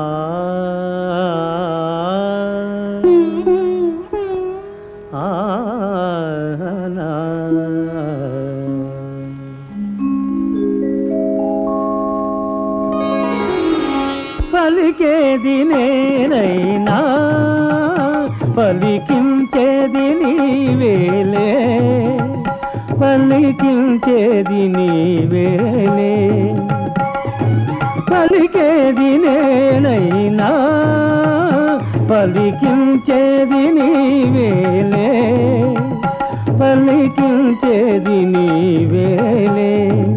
ఆ నా. పలికేది నేనైనా పలికించేది నీవేలే పలికించేది నీవేలే పలికేది నేనైనా పలికించేది నీవేలే పలికించేది నీవేలే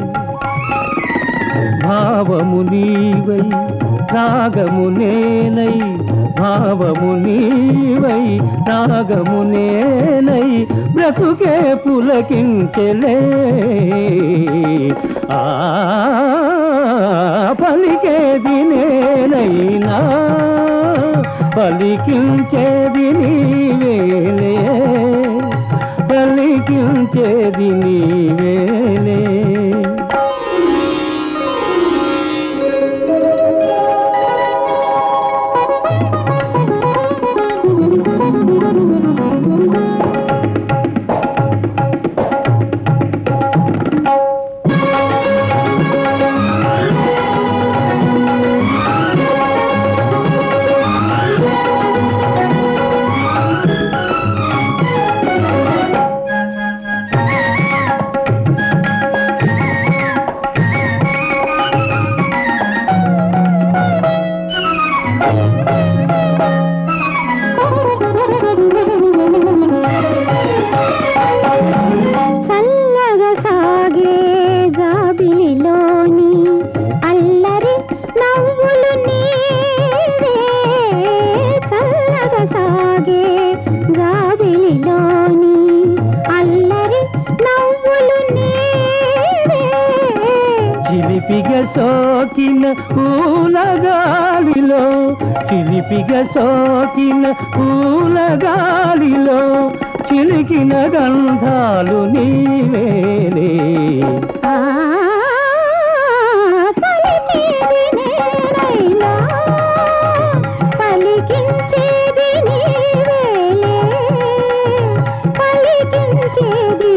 భావము నీవై రాగము నేనై భావము నీవై రాగము నేనై బ్రతుకే పులకించెలే ఆ పలికేది నేనైనా పలికించేది నీవేలే పలికించేది నీవేలే చల్లగా సాగే జాబిలిలోని అల్లరి నవ్వులు నీవే చల్లగా సాగే జాబిలిలోని అల్లరి నవ్వులు నీవే చిలిపిగ సోకిన పూలగాలిలో చిలిపిగ సోకిన పూలగాలిలో చిలికిన గంధాలు నీవేలే ఆ పలికేది నేనైనా పలికించేది నీవేలే పలికించేది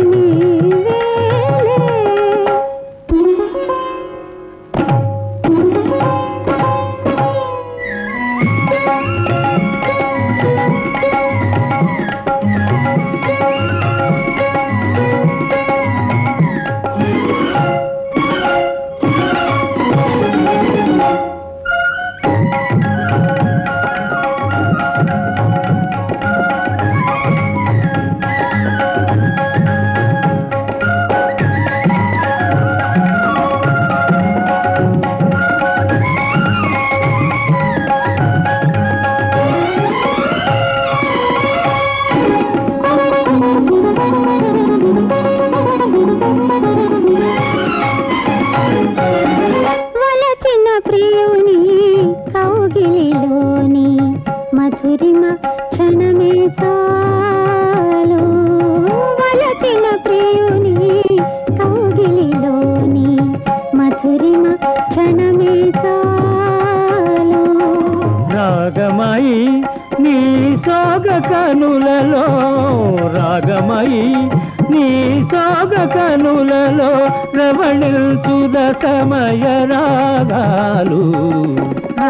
వలచిన ప్రియుని కౌగిలిలోని మధురిమ క్షణమే చాలు వలచిన ప్రియుని కౌగిలిలోని మధురిమ క్షణమే చాలు రాగమై నీ సోగ కనులలో రాగమై నీ సోగ కనులలో రవణిల్చుద సమయ రాగాలు ఆ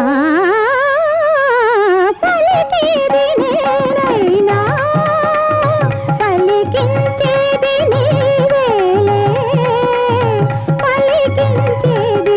పలికేది నేనైనా పలికించేది నీవేలే పలికించేది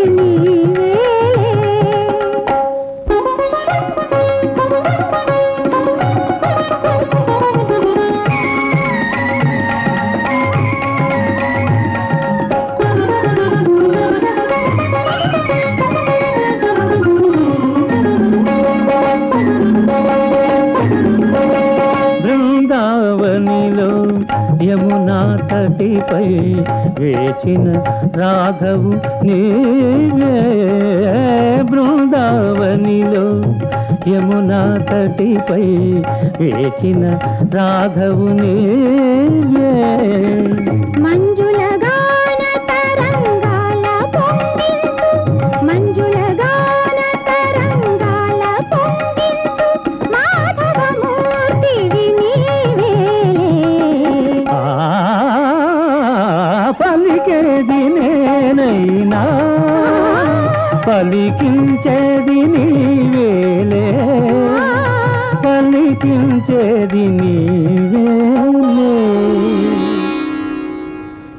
బృందావనిలో యమునా తటిపై వేచిన రాఘవు నీవే బృందావనిలో యమునా తటిపై వేచిన రాఘవు నీవే మంజుల గాన తరంగాల పొంగించు మంజుల గాన తరంగాల పలికించేది నీవేలే పలికించేది నీవేలే